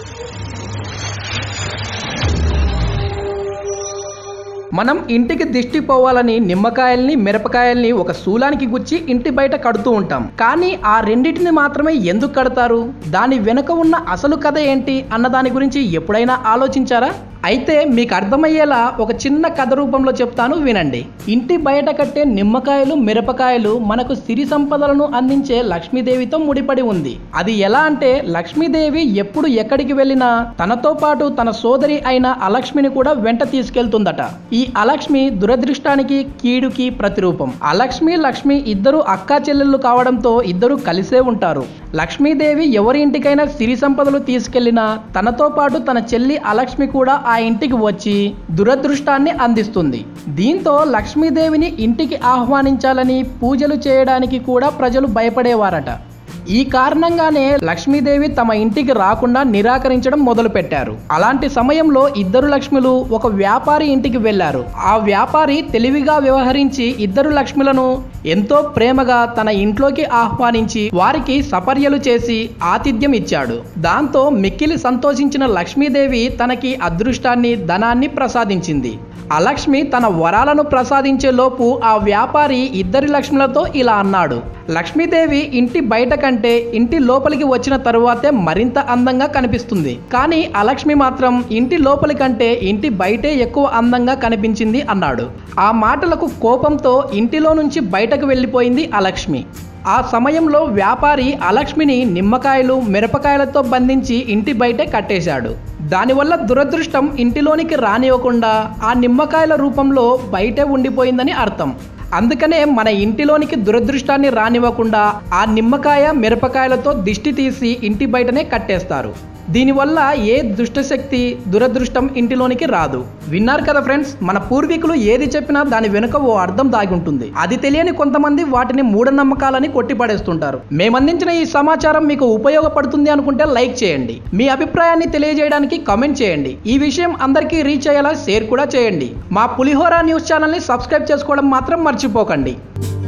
మనం ఇంటికి దిష్టి పోవాలని నిమ్మకాయల్ని మిరపకాయల్ని ఒక శూలానికి గుచ్చి ఇంటి బయట కడుతూ ఉంటాం కానీ ఆ రెండింటిని మాత్రమే ఎందుకు కడతారు దాని వెనుక ఉన్న అసలు కథ ఏంటి అన్న దాని గురించి ఎప్పుడైనా ఆలోచించారా అయితే మీకు అర్థమయ్యేలా ఒక చిన్న కథ రూపంలో చెప్తాను వినండి ఇంటి బయట కట్టే నిమ్మకాయలు మిరపకాయలు మనకు సిరి సంపదలను అందించే లక్ష్మీదేవితో ముడిపడి ఉంది అది ఎలా అంటే లక్ష్మీదేవి ఎప్పుడు ఎక్కడికి వెళ్ళినా తనతో పాటు తన సోదరి అయిన అలక్ష్మిని కూడా వెంట తీసుకెళ్తుందట ఈ అలక్ష్మి దురదృష్టానికి కీడుకి ప్రతిరూపం అలక్ష్మి లక్ష్మి ఇద్దరు అక్కా చెల్లెళ్ళు కావడంతో ఇద్దరు కలిసే ఉంటారు లక్ష్మీదేవి ఎవరి ఇంటికైనా సిరి సంపదలు తీసుకెళ్లినా తనతో పాటు తన చెల్లి అలక్ష్మి కూడా ఆ ఇంటికి వచ్చి దురదృష్టాన్ని అందిస్తుంది దీంతో లక్ష్మీదేవిని ఇంటికి ఆహ్వానించాలని పూజలు చేయడానికి కూడా ప్రజలు భయపడేవారట ఈ కారణంగానే లక్ష్మీదేవి తమ ఇంటికి రాకుండా నిరాకరించడం మొదలుపెట్టారు అలాంటి సమయంలో ఇద్దరు లక్ష్ములు ఒక వ్యాపారి ఇంటికి వెళ్లారు ఆ వ్యాపారి తెలివిగా వ్యవహరించి ఇద్దరు లక్ష్ములను ఎంతో ప్రేమగా తన ఇంట్లోకి ఆహ్వానించి వారికి సపర్యలు చేసి ఆతిథ్యం ఇచ్చాడు దాంతో మిక్కిలి సంతోషించిన లక్ష్మీదేవి తనకి అదృష్టాన్ని ధనాన్ని ప్రసాదించింది అలక్ష్మి తన వరాలను ప్రసాదించే లోపు ఆ వ్యాపారి ఇద్దరి లక్ష్ములతో ఇలా అన్నాడు లక్ష్మీదేవి ఇంటి బయట కంటే ఇంటి లోపలికి వచ్చిన తరువాతే మరింత అందంగా కనిపిస్తుంది కానీ అలక్ష్మి మాత్రం ఇంటి లోపలి కంటే ఇంటి బయటే ఎక్కువ అందంగా కనిపించింది అన్నాడు ఆ మాటలకు కోపంతో ఇంటిలో నుంచి బయటకు వెళ్ళిపోయింది అలక్ష్మి ఆ సమయంలో వ్యాపారి అలక్ష్మిని నిమ్మకాయలు మిరపకాయలతో బంధించి ఇంటి బయటే కట్టేశాడు దానివల్ల దురదృష్టం ఇంటిలోనికి రానివ్వకుండా ఆ నిమ్మకాయల రూపంలో బయటే ఉండిపోయిందని అర్థం అందుకనే మన ఇంటిలోనికి దురదృష్టాన్ని రానివ్వకుండా ఆ నిమ్మకాయ మిరపకాయలతో దిష్టి తీసి ఇంటి బయటనే కట్టేస్తారు దీనివల్ల ఏ దుష్టశక్తి దురదృష్టం ఇంటిలోనికి రాదు విన్నారు కదా ఫ్రెండ్స్ మన పూర్వీకులు ఏది చెప్పినా దాని వెనుక ఓ అర్థం దాగి ఉంటుంది అది తెలియని కొంతమంది వాటిని మూఢనమ్మకాలని కొట్టిపడేస్తుంటారు మేమందించిన ఈ సమాచారం మీకు ఉపయోగపడుతుంది అనుకుంటే లైక్ చేయండి మీ అభిప్రాయాన్ని తెలియజేయడానికి కామెంట్ చేయండి ఈ విషయం అందరికీ రీచ్ అయ్యేలా షేర్ కూడా చేయండి మా పులిహోర న్యూస్ ఛానల్ని సబ్స్క్రైబ్ చేసుకోవడం మాత్రం మర్చిపోకండి